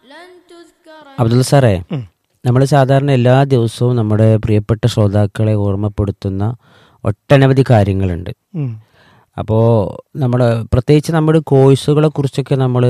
അബ്ദുൽ സാറേ നമ്മൾ സാധാരണ എല്ലാ ദിവസവും നമ്മുടെ പ്രിയപ്പെട്ട ശ്രോതാക്കളെ ഓർമ്മപ്പെടുത്തുന്ന ഒട്ടനവധി കാര്യങ്ങളുണ്ട് ഉം. അപ്പോൾ നമ്മൾ പ്രത്യേകിച്ച് നമ്മുടെ കോഴ്സുകളെ കുറിച്ചൊക്കെ നമ്മൾ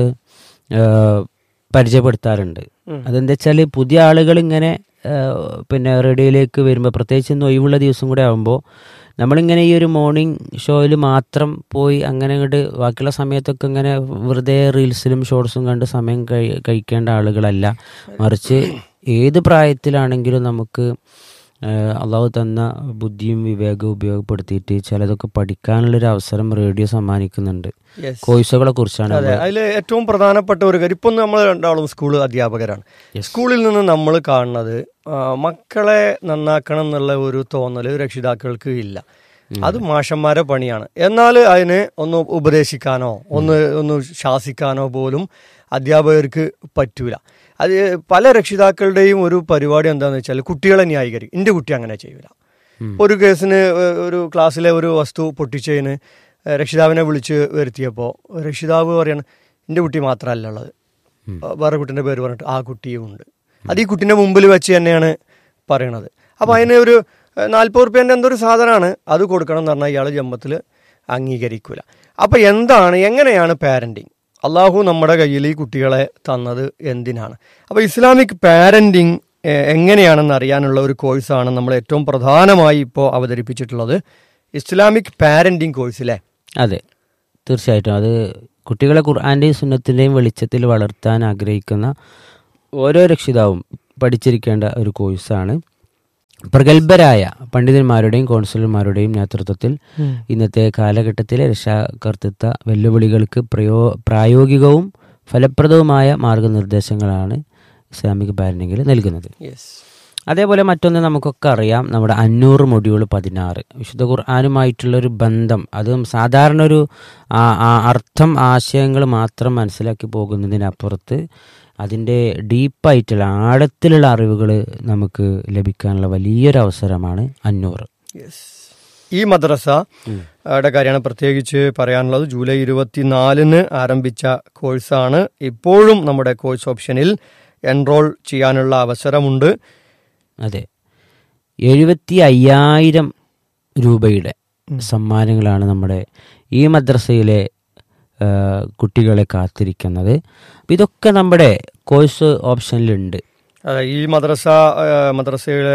പരിചയപ്പെടുത്താറുണ്ട് അതെന്താ വെച്ചാൽ പുതിയ ആളുകൾ ഇങ്ങനെ ആ, പിന്നെ റേഡിയോയിലേക്ക് വരുമ്പോൾ പ്രത്യേകിച്ച് ഇന്ന് ഒഴിവുള്ള ദിവസം കൂടെ ആകുമ്പോൾ നമ്മളിങ്ങനെ ഈ ഒരു മോർണിംഗ് ഷോയിൽ മാത്രം പോയി അങ്ങനെ അങ്ങോട്ട് ബാക്കിയുള്ള സമയത്തൊക്കെ ഇങ്ങനെ വെറുതെ റീൽസിലും ഷോർട്സും കണ്ട് സമയം കഴി കഴിക്കേണ്ട ആളുകളല്ല മറിച്ച് ഏത് പ്രായത്തിലാണെങ്കിലും നമുക്ക് ഏഹ് അള്ളാഹു തന്ന ബുദ്ധിയും വിവേകവും ഉപയോഗപ്പെടുത്തിയിട്ട് ചിലതൊക്കെ പഠിക്കാനുള്ളൊരു അവസരം റേഡിയോ സമ്മാനിക്കുന്നുണ്ട് Yes. കോഴ്സുകളെ കുറിച്ചാണ് അതെ അതിൽ ഏറ്റവും പ്രധാനപ്പെട്ട ഒരു കാര്യം ഇപ്പം നമ്മൾ രണ്ടാളും സ്കൂൾ അധ്യാപകരാണ് സ്കൂളിൽ നിന്ന് നമ്മൾ കാണുന്നത് ആ, മക്കളെ നന്നാക്കണം എന്നുള്ള ഒരു തോന്നൽ രക്ഷിതാക്കൾക്ക് ഇല്ല അത് മാഷന്മാരെ പണിയാണ് എന്നാൽ അതിന് ഒന്ന് ഉപദേശിക്കാനോ ഒന്ന് ഒന്ന് ശാസിക്കാനോ പോലും അധ്യാപകർക്ക് പറ്റൂല അത് പല രക്ഷിതാക്കളുടെയും ഒരു പരിപാടി എന്താണെന്ന് വെച്ചാൽ കുട്ടികളെ ന്യായീകരിക്കും എൻ്റെ കുട്ടി അങ്ങനെ ചെയ്യൂല ഒരു കേസിന് ഏഹ്, ഒരു ക്ലാസ്സിലെ ഒരു വസ്തു പൊട്ടിച്ചതിന് ഏഹ്, രക്ഷിതാവിനെ വിളിച്ച് വരുത്തിയപ്പോൾ രക്ഷിതാവ് പറയാണ് എൻ്റെ കുട്ടി മാത്രമല്ല ഉള്ളത് വേറെ കുട്ടീൻ്റെ പേര് പറഞ്ഞിട്ട് ആ കുട്ടിയും ഉണ്ട് അത് ഈ കുട്ടീൻ്റെ മുമ്പിൽ വെച്ച് തന്നെയാണ് പറയണത് അപ്പോൾ അതിന് ഒരു നാൽപ്പത് റുപ്യേൻ്റെ എന്തോ ഒരു സാധനമാണ് അത് കൊടുക്കണം എന്ന് പറഞ്ഞാൽ ഇയാൾ ജന്മത്തിൽ അംഗീകരിക്കൂല അപ്പോൾ എന്താണ് എങ്ങനെയാണ് പാരൻറ്റിങ് അള്ളാഹു നമ്മുടെ കയ്യിൽ ഈ കുട്ടികളെ തന്നത് എന്തിനാണ് അപ്പോൾ ഇസ്ലാമിക് പാരൻറ്റിങ് എങ്ങനെയാണെന്ന് അറിയാനുള്ള ഒരു കോഴ്സാണ് നമ്മൾ ഏറ്റവും പ്രധാനമായി ഇപ്പോൾ അവതരിപ്പിച്ചിട്ടുള്ളത് ഇസ്ലാമിക് പാരൻറ്റിങ് കോഴ്സിലെ അതെ തീർച്ചയായിട്ടും അത് കുട്ടികളെ ഖുർആാൻ്റെയും സുന്നത്തിൻ്റെയും വെളിച്ചത്തിൽ വളർത്താൻ ആഗ്രഹിക്കുന്ന ഓരോ രക്ഷിതാവും പഠിച്ചിരിക്കേണ്ട ഒരു കോഴ്സാണ് പ്രഗത്ഭരായ പണ്ഡിതന്മാരുടെയും കൗൺസിലർമാരുടെയും നേതൃത്വത്തിൽ ഇന്നത്തെ കാലഘട്ടത്തിലെ രക്ഷാകർത്തൃത്വ വെല്ലുവിളികൾക്ക് പ്രയോ പ്രായോഗികവും ഫലപ്രദവുമായ മാർഗനിർദ്ദേശങ്ങളാണ് ഇസ്ലാമിക് പാരന്റിങ്ങിൽ നൽകുന്നത് യെസ് അതേപോലെ മറ്റൊന്ന് നമുക്കൊക്കെ അറിയാം നമ്മുടെ അഞ്ഞൂറ് മൊഡ്യൂൾ പതിനാറ് വിശുദ്ധ ഖുർആാനുമായിട്ടുള്ളൊരു ബന്ധം അതും സാധാരണ ഒരു ആ- ആ അർത്ഥം ആശയങ്ങൾ മാത്രം മനസ്സിലാക്കി പോകുന്നതിനപ്പുറത്ത് അതിൻ്റെ ഡീപ്പായിട്ടുള്ള ആഴത്തിലുള്ള അറിവുകൾ നമുക്ക് ലഭിക്കാനുള്ള വലിയൊരു അവസരമാണ് അഞ്ഞൂറ് യെസ് ഈ മദ്രസ യുടെ കാര്യമാണ് പ്രത്യേകിച്ച് പറയാനുള്ളത് ജൂലൈ ഇരുപത്തിനാലിന് ആരംഭിച്ച കോഴ്സാണ് ഇപ്പോഴും നമ്മുടെ കോഴ്സ് ഓപ്ഷനിൽ എൻറോൾ ചെയ്യാനുള്ള അവസരമുണ്ട് അതെ എഴുപത്തി അയ്യായിരം രൂപയുടെ സമ്മാനങ്ങളാണ് നമ്മുടെ ഈ മദ്രസയിലെ ആ, കുട്ടികളെ കാത്തിരിക്കുന്നത് അപ്പം ഇതൊക്കെ നമ്മുടെ കോഴ്സ് ഓപ്ഷനിലുണ്ട് അതെ, ഈ മദ്രസ ആ, മദ്രസയുടെ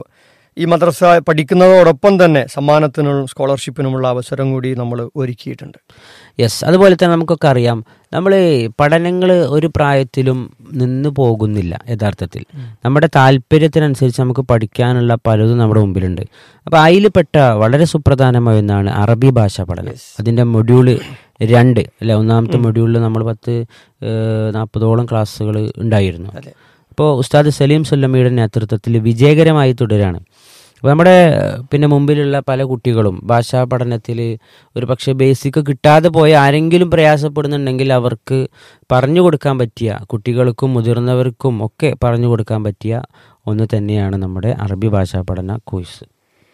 ഈ മദ്രസ പഠിക്കുന്നതോടൊപ്പം തന്നെ സമ്മാനത്തിനും സ്കോളർഷിപ്പിനുമുള്ള അവസരം കൂടി നമ്മൾ ഒരുക്കിയിട്ടുണ്ട് യെസ് അതുപോലെ തന്നെ നമുക്കൊക്കെ അറിയാം നമ്മൾ പഠനങ്ങൾ ഒരു പ്രായത്തിലും നിന്ന് പോകുന്നില്ല യഥാർത്ഥത്തിൽ നമ്മുടെ താല്പര്യത്തിനനുസരിച്ച് നമുക്ക് പഠിക്കാനുള്ള പലതും നമ്മുടെ മുമ്പിലുണ്ട് അപ്പോൾ അതിൽപ്പെട്ട വളരെ സുപ്രധാനമായ ഒന്നാണ് അറബി ഭാഷാ പഠനം അതിൻ്റെ മൊഡ്യൂള് രണ്ട് അല്ലെ ഒന്നാമത്തെ മൊഡ്യൂളിൽ നമ്മൾ പത്ത് ഏഹ്, നാൽപ്പതോളം ക്ലാസ്സുകൾ ഉണ്ടായിരുന്നു അപ്പോൾ ഉസ്താദ് സലീം സുല്ലമിയുടെ നേതൃത്വത്തിൽ വിജയകരമായി തുടരാണ് അപ്പോൾ നമ്മുടെ ഏഹ്, പിന്നെ മുമ്പിലുള്ള പല കുട്ടികളും ഭാഷാ പഠനത്തിൽ ഒരു പക്ഷേ ബേസിക് കിട്ടാതെ പോയ ആരെങ്കിലും പ്രയാസപ്പെടുന്നുണ്ടെങ്കിൽ അവർക്ക് പറഞ്ഞു കൊടുക്കാൻ പറ്റിയ കുട്ടികൾക്കും മുതിർന്നവർക്കും ഒക്കെ പറഞ്ഞു കൊടുക്കാൻ പറ്റിയ ഒന്ന് തന്നെയാണ് നമ്മുടെ അറബി ഭാഷാ പഠന കോഴ്സ്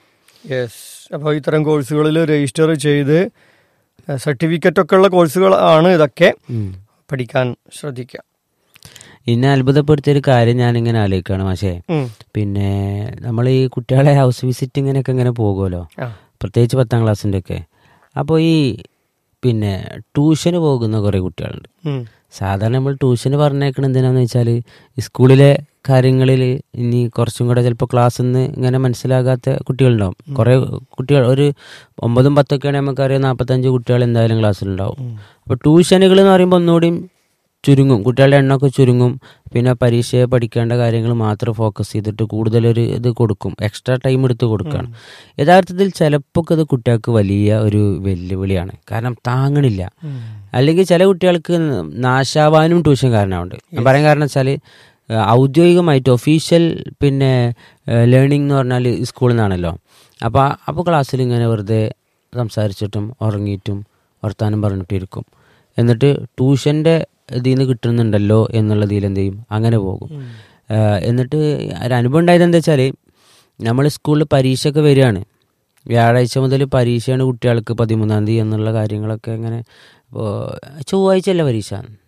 യെസ് അപ്പോൾ ഇത്തരം കോഴ്സുകളിൽ രജിസ്റ്റർ ചെയ്ത് സർട്ടിഫിക്കറ്റ് ഒക്കെ ഉള്ള കോഴ്സുകൾ ആണ് ഇതൊക്കെ പഠിക്കാൻ ശ്രദ്ധിക്കുക എന്നെ അത്ഭുതപ്പെടുത്തിയ ഒരു കാര്യം ഞാനിങ്ങനെ ആലോചിക്കുകയാണ് മാഷേ ഉം. പിന്നെ നമ്മൾ ഈ കുട്ടികളെ ഹൗസ് വിസിറ്റിങ്ങിനൊക്കെ ഇങ്ങനെ പോകുമല്ലോ ആ. പ്രത്യേകിച്ച് പത്താം ക്ലാസ്സിൻ്റെ ഒക്കെ അപ്പോൾ ഈ പിന്നെ ട്യൂഷന് പോകുന്ന കുറേ കുട്ടികളുണ്ട് ഉം. സാധാരണ നമ്മൾ ട്യൂഷന് പറഞ്ഞേക്കണ എന്തിനാന്ന് വെച്ചാൽ സ്കൂളിലെ കാര്യങ്ങളിൽ ഇനി കുറച്ചും കൂടെ ചിലപ്പോൾ ക്ലാസ്സിൽ നിന്ന് ഇങ്ങനെ മനസ്സിലാകാത്ത കുട്ടികളുണ്ടാവും കുറേ കുട്ടികൾ ഒരു ഒമ്പതും പത്തൊക്കെയാണെങ്കിൽ നമുക്കറിയാം നാൽപ്പത്തഞ്ച് കുട്ടികൾ എന്തായാലും ക്ലാസ്സിലുണ്ടാവും അപ്പോൾ ട്യൂഷനുകൾ എന്ന് പറയുമ്പോൾ ഒന്നുകൂടിയും ചുരുങ്ങും കുട്ടികളുടെ എണ്ണമൊക്കെ ചുരുങ്ങും പിന്നെ പരീക്ഷയെ പഠിക്കേണ്ട കാര്യങ്ങൾ മാത്രം ഫോക്കസ് ചെയ്തിട്ട് കൂടുതലൊരു ഇത് കൊടുക്കും എക്സ്ട്രാ ടൈം എടുത്ത് കൊടുക്കുകയാണ് യഥാർത്ഥത്തിൽ ചിലപ്പോൾ ഇത് കുട്ടികൾക്ക് വലിയ ഒരു വെല്ലുവിളിയാണ് കാരണം താങ്ങണില്ല അല്ലെങ്കിൽ ചില കുട്ടികൾക്ക് നാശാവാനും ട്യൂഷൻ കാരണമുണ്ട് ഞാൻ പറയാൻ കാരണം വെച്ചാൽ ഔദ്യോഗികമായിട്ട് ഒഫീഷ്യൽ പിന്നെ ലേണിംഗ് എന്ന് പറഞ്ഞാൽ സ്കൂളിൽ നിന്നാണല്ലോ അപ്പോൾ അപ്പോൾ ക്ലാസ്സിൽ ഇങ്ങനെ വെറുതെ സംസാരിച്ചിട്ടും ഉറങ്ങിയിട്ടും വർത്താനം പറഞ്ഞിട്ടും ഇരിക്കും എന്നിട്ട് ട്യൂഷൻ്റെ ഇതിൽ നിന്ന് കിട്ടുന്നുണ്ടല്ലോ എന്നുള്ളതിൽ എന്ത് ചെയ്യും അങ്ങനെ പോകും ഏഹ് എന്നിട്ട് ഒരു അനുഭവം ഉണ്ടായത് എന്താ വെച്ചാൽ നമ്മൾ സ്കൂളിൽ പരീക്ഷയൊക്കെ വരികയാണ് വ്യാഴാഴ്ച മുതൽ പരീക്ഷയാണ് കുട്ടികൾക്ക് പതിമൂന്നാം തീയതി എന്നുള്ള കാര്യങ്ങളൊക്കെ അങ്ങനെ അപ്പോൾ ചൊവ്വാഴ്ച അല്ല പരീക്ഷ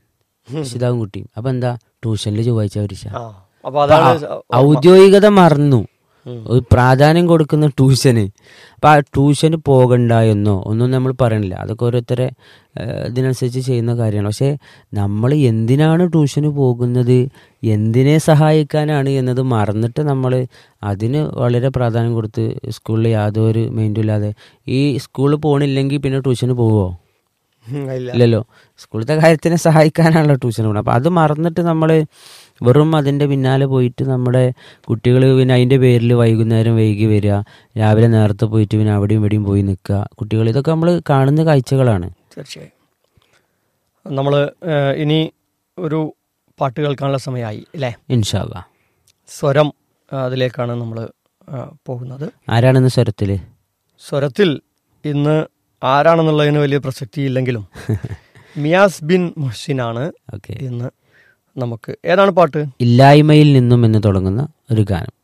രക്ഷിതാവും കുട്ടിയും അപ്പൊ എന്താ ട്യൂഷനിൽ ചൊവ്വാഴ്ച പരീക്ഷ ആ അപ്പൊ അതാണ് ഔദ്യോഗികത മറന്നു ഉം. ഒരു പ്രാധാന്യം കൊടുക്കുന്ന ട്യൂഷന് അപ്പൊ ആ ട്യൂഷന് പോകണ്ട എന്നോ ഒന്നും നമ്മൾ പറയണില്ല അതൊക്കെ ഓരോരുത്തരെ ഏഹ്, ഇതിനനുസരിച്ച് ചെയ്യുന്ന കാര്യമാണ് പക്ഷെ നമ്മൾ എന്തിനാണ് ട്യൂഷന് പോകുന്നത് എന്തിനെ സഹായിക്കാനാണ് എന്നത് മറന്നിട്ട് നമ്മൾ അതിന് വളരെ പ്രാധാന്യം കൊടുത്ത് സ്കൂളിൽ യാതൊരു മൈൻഡും ഇല്ലാതെ ഈ സ്കൂളിൽ പോകണില്ലെങ്കിൽ പിന്നെ ട്യൂഷന് പോവുമോ ഉം, ഇല്ല ഇല്ലല്ലോ സ്കൂളത്തെ കാര്യത്തിനെ സഹായിക്കാനാണല്ലോ ട്യൂഷൻ പോകുന്നത് അപ്പം അത് മറന്നിട്ട് നമ്മൾ വെറും അതിൻ്റെ പിന്നാലെ പോയിട്ട് നമ്മുടെ കുട്ടികൾ പിന്നെ അതിൻ്റെ പേരിൽ വൈകുന്നേരം വൈകി വരിക രാവിലെ നേരത്തെ പോയിട്ട് പിന്നെ അവിടെയും ഇവിടെയും പോയി നിൽക്കുക കുട്ടികൾ ഇതൊക്കെ നമ്മൾ കാണുന്ന കാഴ്ചകളാണ് തീർച്ചയായും നമ്മൾ ഇനി ഒരു പാട്ട് കേൾക്കാനുള്ള സമയമായി അല്ലേ ഇൻഷാല്ല സ്വരം ആ, അതിലേക്കാണ് നമ്മൾ പോകുന്നത് ആരാണെന്ന് സ്വരത്തിൽ സ്വരത്തിൽ ഇന്ന് ആരാണെന്നുള്ളതിന് വലിയ പ്രസക്തിയില്ലെങ്കിലും മിയാസ് ബിൻ മുഹ്സിനാണ് ഓക്കെ ഇന്ന് നമുക്ക് ഏതാണ് പാട്ട് ഇല്ലായ്മയിൽ നിന്നും എന്ന് തുടങ്ങുന്ന ഒരു ഗാനം